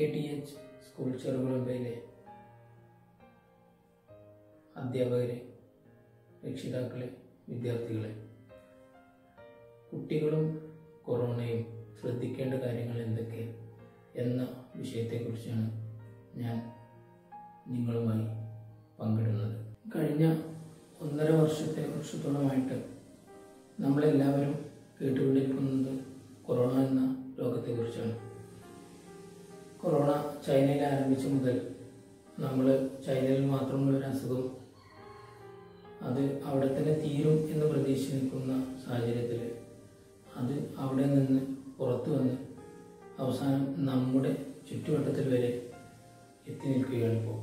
K T H school ചെറുകുളമ്പയിലെ അധ്യാപകരെ രക്ഷിതാക്കളെ വിദ്യാർത്ഥികളെ കുട്ടികളും കൊറോണയും ശ്രദ്ധിക്കേണ്ട കാര്യങ്ങൾ എന്തൊക്കെ എന്ന വിഷയത്തെക്കുറിച്ചാണ് ഞാൻ നിങ്ങളുമായി പങ്കിടുന്നത് കഴിഞ്ഞ ഒന്നര വർഷത്തെ വർഷത്തോളമായിട്ട് നമ്മളെല്ലാവരും കേട്ടുകൊണ്ടിരിക്കുന്നത് കൊറോണ എന്ന രോഗത്തെക്കുറിച്ചാണ് കൊറോണ ചൈനയിൽ ആരംഭിച്ച മുതൽ നമ്മൾ ചൈനയിൽ മാത്രമുള്ള ഒരു അസുഖം അത് അവിടെ തന്നെ തീരും എന്ന് പ്രതീക്ഷിച്ച് നിൽക്കുന്ന സാഹചര്യത്തിൽ അത് അവിടെ നിന്ന് പുറത്തു വന്ന് അവസാനം നമ്മുടെ ചുറ്റുവട്ടത്തിൽ വരെ എത്തി നിൽക്കുകയാണ് ഇപ്പോൾ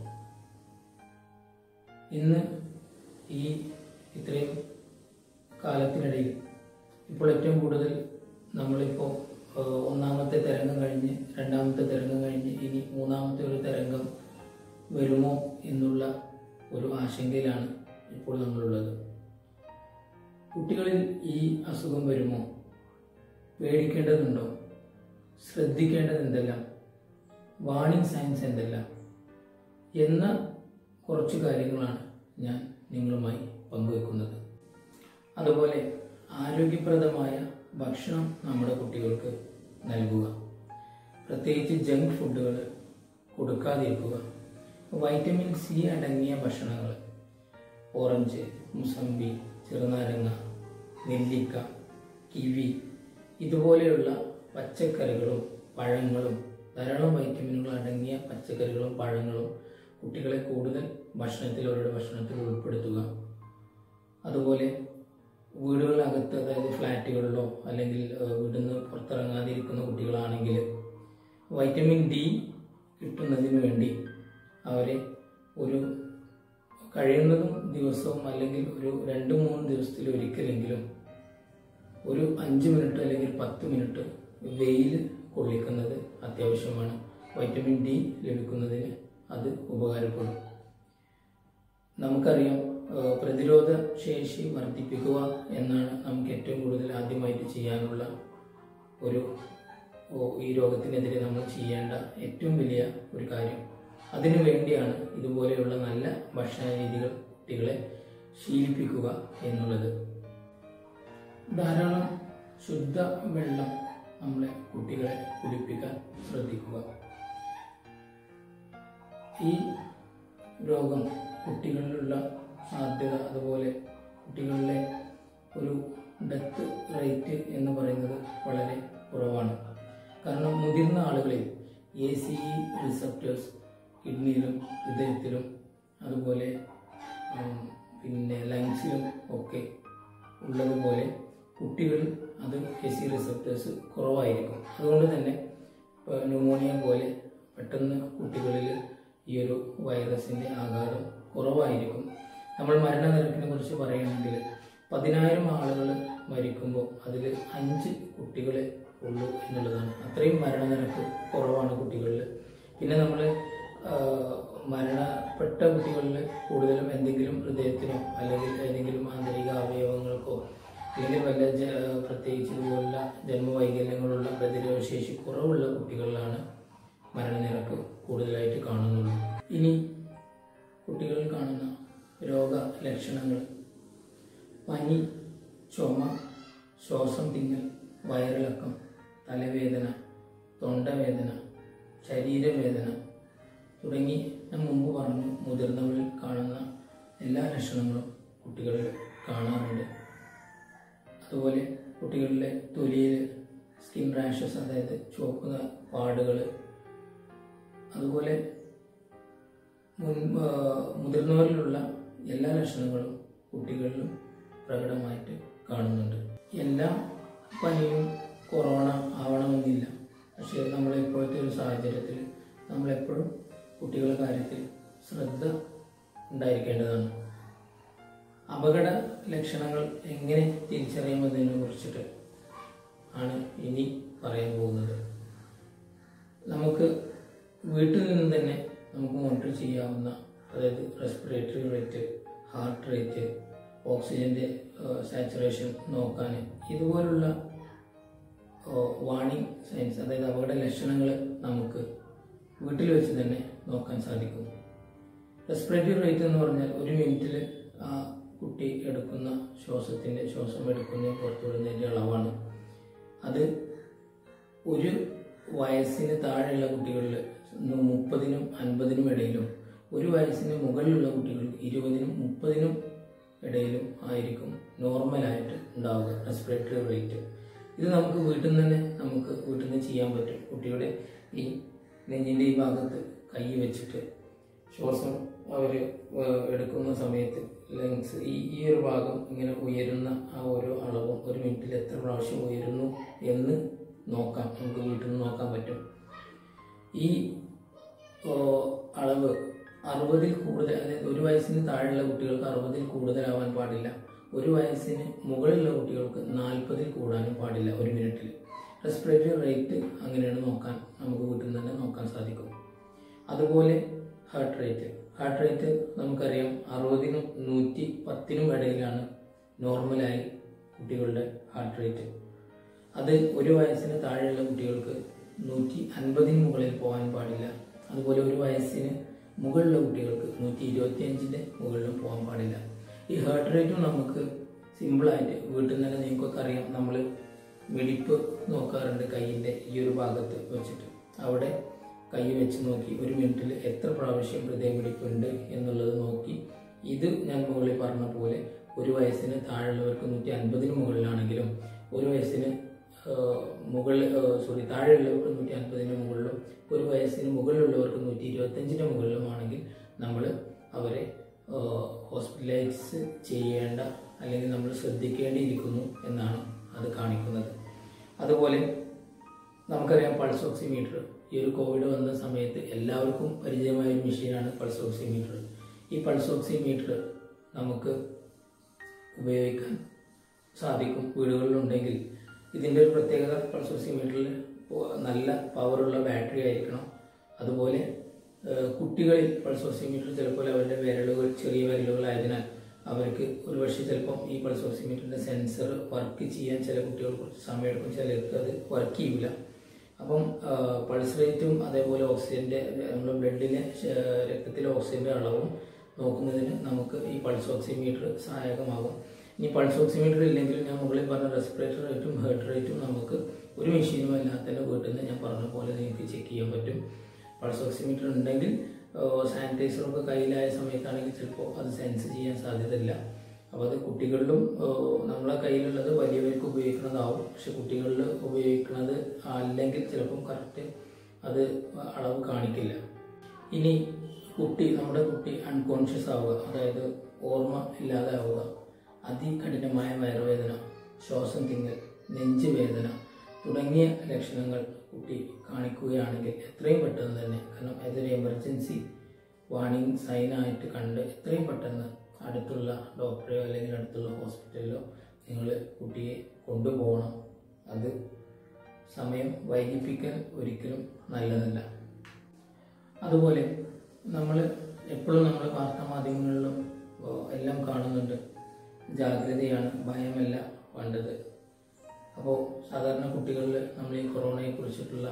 ഇന്ന് ഈ ഇത്രയും കാലത്തിനിടയിൽ ഇപ്പോൾ ഏറ്റവും കൂടുതൽ നമ്മളിപ്പോൾ ഏഹ്, ഒന്നാമത്തെ തരംഗം കഴിഞ്ഞ് രണ്ടാമത്തെ തരംഗം കഴിഞ്ഞ് ഇനി മൂന്നാമത്തെ ഒരു തരംഗം വരുമോ എന്നുള്ള ഒരു ആശങ്കയിലാണ് ഇപ്പോൾ നമ്മളുള്ളത് കുട്ടികളിൽ ഈ അസുഖം വരുമോ പേടിക്കേണ്ടതുണ്ടോ ശ്രദ്ധിക്കേണ്ടത് എന്തെല്ലാം വാണിംഗ് സയൻസ് എന്തെല്ലാം എന്ന കുറച്ച് കാര്യങ്ങളാണ് ഞാൻ നിങ്ങളുമായി പങ്കുവെക്കുന്നത് അതുപോലെ ആരോഗ്യപ്രദമായ ഭക്ഷണം നമ്മുടെ കുട്ടികൾക്ക് നൽകുക പ്രത്യേകിച്ച് ജങ്ക് ഫുഡുകൾ കൊടുക്കാതിരിക്കുക വൈറ്റമിൻ സി അടങ്ങിയ ഭക്ഷണങ്ങൾ ഓറഞ്ച് മുസമ്പി ചെറുനാരങ്ങ നെല്ലിക്ക കിവി ഇതുപോലെയുള്ള പച്ചക്കറികളും പഴങ്ങളും ധാരാളം വൈറ്റമിനുകൾ അടങ്ങിയ പച്ചക്കറികളും പഴങ്ങളും കുട്ടികളെ കൂടുതൽ ഭക്ഷണത്തിൽ അവരുടെ ഭക്ഷണത്തിൽ ഉൾപ്പെടുത്തുക അതുപോലെ വീടുകളകത്ത് അതായത് ഫ്ലാറ്റുകളിലോ അല്ലെങ്കിൽ ഏഹ്, വീട്ടിൽ നിന്ന് പുറത്തിറങ്ങാതിരിക്കുന്ന കുട്ടികളാണെങ്കിൽ വൈറ്റമിൻ ഡി കിട്ടുന്നതിന് വേണ്ടി അവരെ ഒരു കഴിയുന്നതും ദിവസവും അല്ലെങ്കിൽ ഒരു രണ്ട് മൂന്ന് ദിവസത്തിൽ ഒരിക്കലെങ്കിലും ഒരു അഞ്ച് മിനിറ്റ് അല്ലെങ്കിൽ പത്ത് മിനിറ്റ് വെയിൽ കൊള്ളിക്കുന്നത് അത്യാവശ്യമാണ് വൈറ്റമിൻ ഡി ലഭിക്കുന്നതിന് അത് ഉപകാരപ്പെടും നമുക്കറിയാം ഏഹ്, പ്രതിരോധ ശേഷി വർദ്ധിപ്പിക്കുക എന്നാണ് നമുക്ക് ഏറ്റവും കൂടുതൽ ആദ്യമായിട്ട് ചെയ്യാനുള്ള ഒരു ഓ, ഈ രോഗത്തിനെതിരെ നമ്മൾ ചെയ്യേണ്ട ഏറ്റവും വലിയ ഒരു കാര്യം അതിനു വേണ്ടിയാണ് ഇതുപോലെയുള്ള നല്ല ഭക്ഷണ രീതികൾ കുട്ടികളെ ശീലിപ്പിക്കുക എന്നുള്ളത് ധാരാളം ശുദ്ധ വെള്ളം നമ്മളെ കുട്ടികളെ കുടിപ്പിക്കാൻ ശ്രദ്ധിക്കുക ഈ രോഗം കുട്ടികളിലുള്ള സാധ്യത അതുപോലെ കുട്ടികളിലെ ഒരു ഡെത്ത് റേറ്റ് എന്ന് പറയുന്നത് വളരെ കുറവാണ് കാരണം മുതിർന്ന ആളുകളിൽ എ സി ഇ റിസപ്റ്റേഴ്സ് കിഡ്നിയിലും ഹൃദയത്തിലും അതുപോലെ ഉം, പിന്നെ ലങ്സിലും ഒക്കെ ഉള്ളതുപോലെ കുട്ടികളിൽ അത് എ സി റിസപ്റ്റേഴ്സ് കുറവായിരിക്കും അതുകൊണ്ട് തന്നെ ഇപ്പോൾ ന്യൂമോണിയ പോലെ പെട്ടെന്ന് കുട്ടികളിൽ ഈ ഒരു വൈറസിൻ്റെ ആഘാതം കുറവായിരിക്കും നമ്മൾ മരണനിരക്കിനെ കുറിച്ച് പറയുകയാണെങ്കിൽ പതിനായിരം ആളുകൾ മരിക്കുമ്പോൾ അതിൽ അഞ്ച് കുട്ടികളെ ഉള്ളൂ എന്നുള്ളതാണ് അത്രയും മരണനിരക്ക് കുറവാണ് കുട്ടികളിൽ പിന്നെ നമ്മൾ മരണപ്പെട്ട കുട്ടികളിൽ കൂടുതലും എന്തെങ്കിലും ഹൃദയത്തിനോ അല്ലെങ്കിൽ ഏതെങ്കിലും ആന്തരിക അവയവങ്ങൾക്കോ അല്ലെങ്കിൽ വല്ല ജ- പ്രത്യേകിച്ച് ഇതുപോലുള്ള ജന്മവൈകല്യങ്ങളുള്ള പ്രതിരോധശേഷി കുറവുള്ള കുട്ടികളിലാണ് മരണനിരക്ക് കൂടുതലായിട്ട് കാണുന്നുള്ളൂ ഇനി കുട്ടികളിൽ കാണുന്ന രോഗലക്ഷണങ്ങൾ പനി ചുമ ശ്വാസം തിങ്ങൽ വയറിളക്കം തലവേദന തൊണ്ടവേദന ശരീരവേദന തുടങ്ങി ഞാൻ മുമ്പ് പറഞ്ഞു മുതിർന്നവരിൽ കാണുന്ന എല്ലാ ലക്ഷണങ്ങളും കുട്ടികളിൽ കാണാറുണ്ട് അതുപോലെ കുട്ടികളിലെ തൊലിയിൽ സ്കിൻ റാഷസ് അതായത് ചുവക്കുന്ന പാടുകൾ അതുപോലെ മുൻ ആ, മുതിർന്നവരിലുള്ള എല്ലാ ലക്ഷണങ്ങളും കുട്ടികളിലും പ്രകടമായിട്ട് കാണുന്നുണ്ട് എല്ലാ പനിയും കൊറോണ ആവണമെന്നില്ല പക്ഷേ നമ്മളെ ഇപ്പോഴത്തെ ഒരു സാഹചര്യത്തിൽ നമ്മളെപ്പോഴും കുട്ടികളുടെ കാര്യത്തിൽ ശ്രദ്ധ ഉണ്ടായിരിക്കേണ്ടതാണ് അപകട ലക്ഷണങ്ങൾ എങ്ങനെ തിരിച്ചറിയാമെന്നതിനെ കുറിച്ചിട്ട് ആണ് ഇനി പറയാൻ പോകുന്നത് നമുക്ക് വീട്ടിൽ നിന്ന് തന്നെ നമുക്ക് മോണിറ്റർ ചെയ്യാവുന്ന അതായത് റെസ്പിറേറ്ററി റേറ്റ് ഹാർട്ട് റേറ്റ് ഓക്സിജൻ്റെ സാച്ചുറേഷൻ നോക്കാൻ ഇതുപോലുള്ള വാണിംഗ് സൈൻസ് അതായത് അപകട ലക്ഷണങ്ങൾ നമുക്ക് വീട്ടിൽ വെച്ച് തന്നെ നോക്കാൻ സാധിക്കും റെസ്പിറേറ്ററി റേറ്റ് എന്ന് പറഞ്ഞാൽ ഒരു മിനിറ്റിൽ ആ കുട്ടി എടുക്കുന്ന ശ്വാസത്തിൻ്റെ ശ്വാസം എടുക്കുന്ന പുറത്തുവിടുന്നതിൻ്റെ അളവാണ് അത് ഒരു വയസ്സിന് താഴെയുള്ള കുട്ടികളിൽ മുപ്പതിനും അൻപതിനും ഇടയിലും ഒരു വയസ്സിന് മുകളിലുള്ള കുട്ടികൾക്ക് ഇരുപതിനും മുപ്പതിനും ഇടയിലും ആയിരിക്കും നോർമലായിട്ട് ഉണ്ടാവുക റെസ്പിറേറ്ററി റേറ്റ് ഇത് നമുക്ക് വീട്ടിൽ നിന്ന് തന്നെ നമുക്ക് വീട്ടിൽ നിന്ന് ചെയ്യാൻ പറ്റും കുട്ടിയുടെ ഈ നെഞ്ചിൻ്റെ ഈ ഭാഗത്ത് കൈ വെച്ചിട്ട് ശ്വാസം അവർ എടുക്കുന്ന സമയത്ത് ലങ്സ് ഈ ഈ ഒരു ഭാഗം ഇങ്ങനെ ഉയരുന്ന ആ ഓരോ അളവും ഒരു മിനിറ്റിൽ എത്ര പ്രാവശ്യം ഉയരുന്നു എന്ന് നോക്കാം നമുക്ക് വീട്ടിൽ നിന്ന് നോക്കാൻ പറ്റും ഈ ഓ, അളവ് അറുപതിൽ കൂടുതൽ അതായത് ഒരു വയസ്സിന് താഴെയുള്ള കുട്ടികൾക്ക് അറുപതിൽ കൂടുതലാവാൻ പാടില്ല ഒരു വയസ്സിന് മുകളിലുള്ള കുട്ടികൾക്ക് നാൽപ്പതിൽ കൂടാനും പാടില്ല ഒരു മിനിറ്റിൽ റെസ്പിറേറ്ററി റേറ്റ് അങ്ങനെയാണ് നോക്കാൻ നമുക്ക് വീട്ടിൽ നിന്ന് തന്നെ നോക്കാൻ സാധിക്കും അതുപോലെ ഹാർട്ട് റേറ്റ് ഹാർട്ട് റേറ്റ് നമുക്കറിയാം അറുപതിനും നൂറ്റി പത്തിനും ഇടയിലാണ് നോർമലായി കുട്ടികളുടെ ഹാർട്ട് റേറ്റ് അത് ഒരു വയസ്സിന് താഴെയുള്ള കുട്ടികൾക്ക് നൂറ്റി അൻപതിന് മുകളിൽ പോകാൻ പാടില്ല അതുപോലെ ഒരു വയസ്സിന് മുകളിലുള്ള കുട്ടികൾക്ക് നൂറ്റി ഇരുപത്തിയഞ്ചിൻ്റെ മുകളിലും പോകാൻ പാടില്ല ഈ ഹാർട്ട് റേറ്റും നമുക്ക് സിമ്പിളായിട്ട് വീട്ടിൽ നിന്ന് തന്നെ നിങ്ങൾക്കൊക്കെ അറിയാം നമ്മൾ വെടിപ്പ് നോക്കാറുണ്ട് കൈയിൻ്റെ ഈ ഒരു ഭാഗത്ത് വെച്ചിട്ട് അവിടെ കൈ വെച്ച് നോക്കി ഒരു മിനിറ്റിൽ എത്ര പ്രാവശ്യം ഹൃദയമിടിപ്പുണ്ട് എന്നുള്ളത് നോക്കി ഇത് ഞാൻ മുകളിൽ പറഞ്ഞ പോലെ ഒരു വയസ്സിന് താഴെയുള്ളവർക്ക് നൂറ്റി അൻപതിന് മുകളിലാണെങ്കിലും ഒരു വയസ്സിന് മുകളിൽ സോറി താഴെയുള്ളവർക്ക് നൂറ്റി അൻപതിന് മുകളിലും ഒരു വയസ്സിന് മുകളിലുള്ളവർക്ക് നൂറ്റി ഇരുപത്തഞ്ചിന് മുകളിലുമാണെങ്കിൽ നമ്മൾ അവരെ ഹോസ്പിറ്റലൈസ് ചെയ്യേണ്ട അല്ലെങ്കിൽ നമ്മൾ ശ്രദ്ധിക്കേണ്ടിയിരിക്കുന്നു എന്നാണ് അത് കാണിക്കുന്നത് അതുപോലെ നമുക്കറിയാം പൾസ് ഓക്സിമീറ്റർ ഈ ഒരു കോവിഡ് വന്ന സമയത്ത് എല്ലാവർക്കും പരിചയമായ ഒരു മെഷീനാണ് പൾസ് ഓക്സിമീറ്റർ ഈ പൾസ് ഓക്സിമീറ്റർ നമുക്ക് ഉപയോഗിക്കാൻ സാധിക്കും വീടുകളിലുണ്ടെങ്കിൽ ഇതിൻ്റെ ഒരു പ്രത്യേകത പൾസ് ഓക്സിമീറ്ററിൽ നല്ല പവറുള്ള ബാറ്ററി ആയിരിക്കണം അതുപോലെ ഏഹ്, കുട്ടികളിൽ പൾസ് ഓക്സിമീറ്റർ ചിലപ്പോൾ അവരുടെ വിരലുകൾ ചെറിയ വിരലുകളായതിനാൽ അവർക്ക് ഒരുപക്ഷെ ചിലപ്പം ഈ പൾസ് ഓക്സിമീറ്ററിൻ്റെ സെൻസർ വർക്ക് ചെയ്യാൻ ചില കുട്ടികൾ കുറച്ച് സമയമെടുക്കും ചിലർക്ക് അത് വർക്ക് ചെയ്യില്ല അപ്പം പൾസ് റേറ്റും അതേപോലെ ഓക്സിജൻ്റെ നമ്മുടെ ബ്ലഡിലെ രക്തത്തിലെ ഓക്സിജൻ്റെ അളവും നോക്കുന്നതിന് നമുക്ക് ഈ പൾസ് ഓക്സിമീറ്റർ സഹായകമാകും ഇനി പൾസ് ഓക്സിമീറ്റർ ഇല്ലെങ്കിൽ ഞാൻ മുകളിൽ പറഞ്ഞ റെസ്പിറേറ്റർ റേറ്റും ഹേർട്ട് റേറ്റും നമുക്ക് ഒരു മെഷീനും അല്ലാത്തതിൻ്റെ വീട്ടിൽ നിന്ന് ഞാൻ പറഞ്ഞ പോലെ നിങ്ങൾക്ക് ചെക്ക് ചെയ്യാൻ പറ്റും പൾസ് ഓക്സിമീറ്റർ ഉണ്ടെങ്കിൽ സാനിറ്റൈസറൊക്കെ കയ്യിലായ സമയത്താണെങ്കിൽ ചിലപ്പോൾ അത് സെൻസ് ചെയ്യാൻ സാധ്യതയില്ല അപ്പോൾ അത് കുട്ടികളിലും ഏഹ്, നമ്മളെ കയ്യിലുള്ളത് വലിയവർക്ക് ഉപയോഗിക്കുന്നതാവും പക്ഷെ കുട്ടികളിൽ ഉപയോഗിക്കുന്നത് അല്ലെങ്കിൽ ചിലപ്പം കറക്റ്റ് അത് അളവ് കാണിക്കില്ല ഇനി കുട്ടി നമ്മുടെ കുട്ടി അൺകോൺഷ്യസ് ആവുക അതായത് ഓർമ്മ ഇല്ലാതെ ആവുക അതികഠിനമായ വയറുവേദന ശ്വാസം തിങ്ങൽ നെഞ്ച് വേദന തുടങ്ങിയ ലക്ഷണങ്ങൾ കുട്ടി കാണിക്കുകയാണെങ്കിൽ എത്രയും പെട്ടെന്ന് തന്നെ കാരണം അതൊരു എമർജൻസി വാണിംഗ് സൈനായിട്ട് കണ്ട് എത്രയും പെട്ടെന്ന് അടുത്തുള്ള ഡോക്ടറെയോ അല്ലെങ്കിൽ അടുത്തുള്ള ഹോസ്പിറ്റലിലോ നിങ്ങൾ കുട്ടിയെ കൊണ്ടുപോകണം അത് സമയം വൈകിപ്പിക്കൽ ഒരിക്കലും നല്ലതല്ല അതുപോലെ നമ്മൾ എപ്പോഴും നമ്മൾ വാർത്താ മാധ്യമങ്ങളിലും ഓ, എല്ലാം കാണുന്നുണ്ട് ജാഗ്രതയാണ് ഭയമല്ല വേണ്ടത് അപ്പോൾ സാധാരണ കുട്ടികളിൽ നമ്മൾ ഈ കൊറോണയെ കുറിച്ചിട്ടുള്ള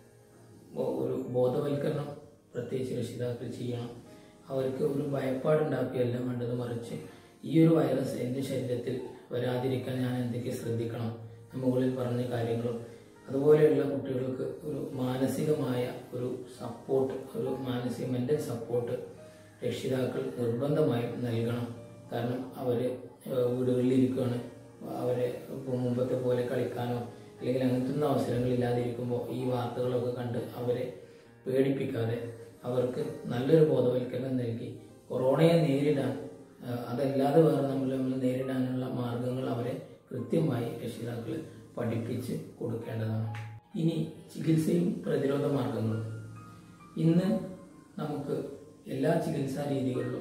ഒ- ഒരു ബോധവൽക്കരണം പ്രത്യേകിച്ച് രക്ഷിതാക്കൾ ചെയ്യണം അവർക്ക് ഒരു ഭയപ്പാടുണ്ടാക്കുകയല്ല വേണ്ടത് മറിച്ച് ഈ ഒരു വൈറസ് എൻ്റെ ശരീരത്തിൽ വരാതിരിക്കാൻ ഞാൻ എന്തൊക്കെ ശ്രദ്ധിക്കണം ഞാൻ മുകളിൽ പറഞ്ഞ കാര്യങ്ങളും അതുപോലെയുള്ള കുട്ടികൾക്ക് ഒരു മാനസികമായ ഒരു സപ്പോർട്ട് ഒരു മാനസിക മെൻ്റൽ സപ്പോർട്ട് രക്ഷിതാക്കൾ നിർബന്ധമായും നൽകണം കാരണം അവർ വീടുകളിലിരിക്കുകയാണ് അവരെ ഇപ്പോൾ മുമ്പത്തെ പോലെ കളിക്കാനോ അല്ലെങ്കിൽ അങ്ങനത്തെ ഒന്നും അവസരങ്ങളില്ലാതിരിക്കുമ്പോൾ ഈ വാർത്തകളൊക്കെ കണ്ട് അവരെ പേടിപ്പിക്കാതെ അവർക്ക് നല്ലൊരു ബോധവൽക്കരണം നൽകി കൊറോണയെ നേരിടാൻ ആ, അതല്ലാതെ വേറെ നമ്മൾ നമ്മൾ നേരിടാനുള്ള മാർഗങ്ങൾ അവരെ കൃത്യമായി രക്ഷിതാക്കൾ പഠിപ്പിച്ച് കൊടുക്കേണ്ടതാണ് ഇനി ചികിത്സയും പ്രതിരോധ മാർഗങ്ങളും ഇന്ന് നമുക്ക് എല്ലാ ചികിത്സാ രീതികളിലും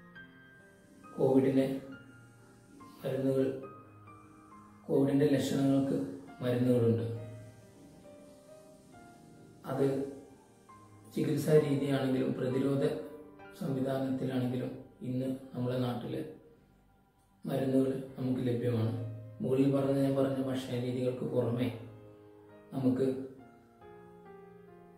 കോവിഡിനെ മരുന്നുകൾ കോവിഡിൻ്റെ ലക്ഷണങ്ങൾക്ക് മരുന്നുകളുണ്ട് അത് ചികിത്സാ രീതിയാണെങ്കിലും പ്രതിരോധ സംവിധാനത്തിലാണെങ്കിലും ഇന്ന് നമ്മുടെ നാട്ടിൽ മരുന്നുകൾ നമുക്ക് ലഭ്യമാണ് മുകളിൽ പറഞ്ഞ ഞാൻ പറഞ്ഞ ഭക്ഷണ രീതികൾക്ക് പുറമെ നമുക്ക്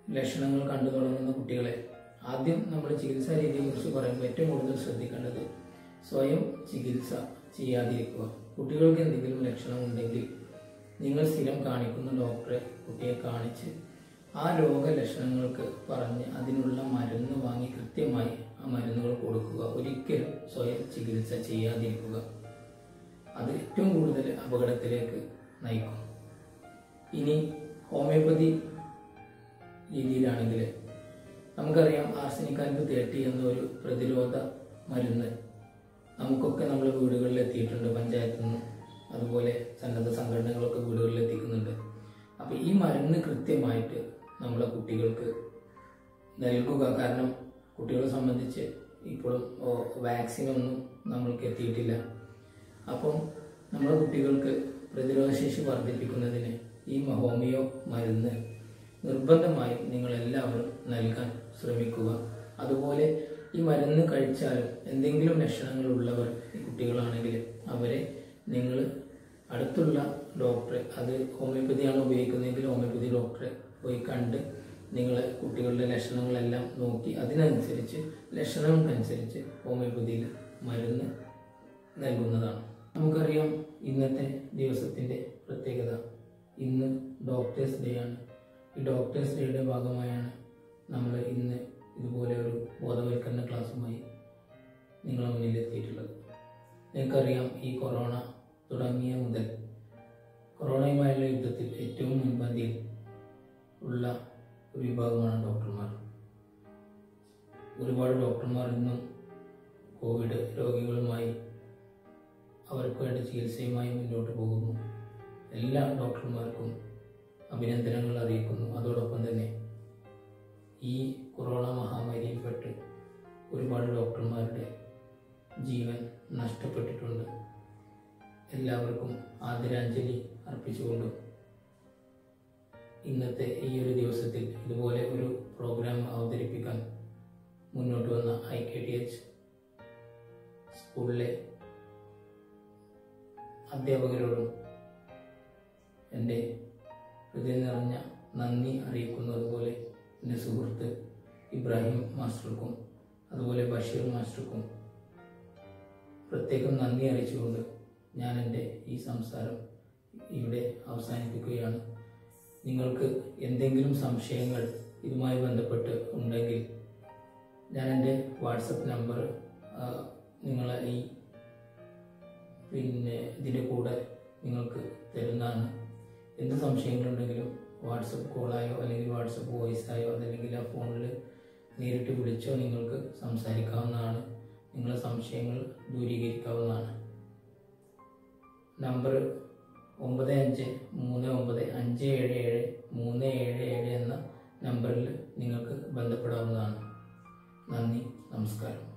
ലക്ഷണങ്ങൾ കണ്ടു തുടങ്ങുന്ന കുട്ടികളെ ആദ്യം നമ്മൾ ചികിത്സാ രീതിയെക്കുറിച്ച് പറയുമ്പോൾ ഏറ്റവും കൂടുതൽ ശ്രദ്ധിക്കേണ്ടത് സ്വയം ചികിത്സ ചെയ്യാതിരിക്കുക കുട്ടികൾക്ക് എന്തെങ്കിലും ലക്ഷണം ഉണ്ടെങ്കിൽ നിങ്ങൾ സ്ഥിരം കാണിക്കുന്ന ഡോക്ടറെ കുട്ടിയെ കാണിച്ച് ആ രോഗലക്ഷണങ്ങൾക്ക് പറഞ്ഞ് അതിനുള്ള മരുന്ന് വാങ്ങി കൃത്യമായി ആ മരുന്നുകൾ കൊടുക്കുക ഒരിക്കലും സ്വയം ചികിത്സ ചെയ്യാതിരിക്കുക അത് ഏറ്റവും കൂടുതൽ അപകടത്തിലേക്ക് നയിക്കും ഇനി ഹോമിയോപ്പതി രീതിയിലാണെങ്കിൽ നമുക്കറിയാം ആർസനിക് ആൽബ് തേർട്ടി എന്നൊരു പ്രതിരോധ മരുന്ന് നമുക്കൊക്കെ നമ്മൾ വീടുകളിൽ എത്തിയിട്ടുണ്ട് പഞ്ചായത്തിൽ നിന്നും അതുപോലെ സന്നദ്ധ സംഘടനകളൊക്കെ വീടുകളിൽ എത്തിക്കുന്നുണ്ട് അപ്പോൾ ഈ മരുന്ന് കൃത്യമായിട്ട് നമ്മളെ കുട്ടികൾക്ക് നൽകുക കാരണം കുട്ടികളെ സംബന്ധിച്ച് ഇപ്പോഴും വാക്സിനൊന്നും നമ്മൾക്ക് എത്തിയിട്ടില്ല അപ്പം നമ്മുടെ കുട്ടികൾക്ക് പ്രതിരോധശേഷി വർദ്ധിപ്പിക്കുന്നതിന് ഈ ഹോമിയോ മരുന്ന് നിർബന്ധമായും നിങ്ങൾ എല്ലാവരും നൽകാൻ ശ്രമിക്കുക അതുപോലെ ഈ മരുന്ന് കഴിച്ചാലും എന്തെങ്കിലും ലക്ഷണങ്ങൾ ഉള്ളവർ ഈ കുട്ടികളാണെങ്കിൽ അവരെ നിങ്ങൾ അടുത്തുള്ള ഡോക്ടറെ അത് ഹോമിയോപ്പതിയാണ് ഉപയോഗിക്കുന്നതെങ്കിൽ ഹോമിയോപ്പതി ഡോക്ടറെ പോയി കണ്ട് നിങ്ങൾ കുട്ടികളുടെ ലക്ഷണങ്ങളെല്ലാം നോക്കി അതിനനുസരിച്ച് ലക്ഷണങ്ങൾക്കനുസരിച്ച് ഹോമിയോപ്പതിയിൽ മരുന്ന് നൽകുന്നതാണ് നമുക്കറിയാം ഇന്നത്തെ ദിവസത്തിൻ്റെ പ്രത്യേകത ഇന്ന് ഡോക്ടേഴ്സ് ഡേ ആണ് ഈ ഡോക്ടേഴ്സ് ഡേയുടെ ഭാഗമായാണ് നമ്മൾ ഇന്ന് ഇതുപോലെ ഒരു ബോധവൽക്കരണ ക്ലാസ്സുമായി നിങ്ങളുടെ മുന്നിൽ എത്തിയിട്ടുള്ളത് നിങ്ങൾക്കറിയാം ഈ കൊറോണ തുടങ്ങിയ മുതൽ കൊറോണയുമായുള്ള യുദ്ധത്തിൽ ഏറ്റവും മുൻപന്തിയിൽ ഉള്ള ഒരു വിഭാഗമാണ് ഡോക്ടർമാർ ഒരുപാട് ഡോക്ടർമാർ ഇന്നും കോവിഡ് രോഗികളുമായി അവർക്ക് വേണ്ട ചികിത്സയുമായി മുന്നോട്ട് പോകുന്നു എല്ലാ ഡോക്ടർമാർക്കും അഭിനന്ദനങ്ങൾ അറിയിക്കുന്നു അതോടൊപ്പം തന്നെ ഈ കൊറോണ മഹാമാരിയിൽപ്പെട്ട് ഒരുപാട് ഡോക്ടർമാരുടെ ജീവൻ നഷ്ടപ്പെട്ടിട്ടുണ്ട് എല്ലാവർക്കും ആദരാഞ്ജലി അർപ്പിച്ചുകൊണ്ടും ഇന്നത്തെ ഈ ഒരു ദിവസത്തിൽ ഇതുപോലെ ഒരു പ്രോഗ്രാം അവതരിപ്പിക്കാൻ മുന്നോട്ട് വന്ന ഐ കെ ടി എച്ച് സ്കൂളിലെ അധ്യാപകരോടും എൻ്റെ ഹൃദയം നിറഞ്ഞ നന്ദി അറിയിക്കുന്നതുപോലെ എൻ്റെ സുഹൃത്ത് ഇബ്രാഹിം മാസ്റ്റർക്കും അതുപോലെ ബഷീർ മാസ്റ്റർക്കും പ്രത്യേകം നന്ദി അറിയിച്ചുകൊണ്ട് ഞാൻ എൻ്റെ ഈ സംസാരം ഇവിടെ അവസാനിപ്പിക്കുകയാണ് നിങ്ങൾക്ക് എന്തെങ്കിലും സംശയങ്ങൾ ഇതുമായി ബന്ധപ്പെട്ട് ഉണ്ടെങ്കിൽ ഞാൻ എൻ്റെ വാട്സപ്പ് നമ്പർ നിങ്ങളെ ഈ പിന്നെ ഇതിൻ്റെ കൂടെ നിങ്ങൾക്ക് തരുന്നതാണ് എന്ത് സംശയങ്ങളുണ്ടെങ്കിലും വാട്സപ്പ് കോളായോ അല്ലെങ്കിൽ വാട്സപ്പ് വോയിസായോ അതല്ലെങ്കിൽ ആ ഫോണിൽ നേരിട്ട് വിളിച്ചോ നിങ്ങൾക്ക് സംസാരിക്കാവുന്നതാണ് നിങ്ങളെ സംശയങ്ങൾ ദൂരീകരിക്കാവുന്നതാണ് നമ്പർ ഒമ്പത് അഞ്ച് മൂന്ന് ഒമ്പത് അഞ്ച് ഏഴ് ഏഴ് മൂന്ന് ഏഴ് ഏഴ് എന്ന നമ്പറിൽ നിങ്ങൾക്ക് ബന്ധപ്പെടാവുന്നതാണ് നന്ദി നമസ്കാരം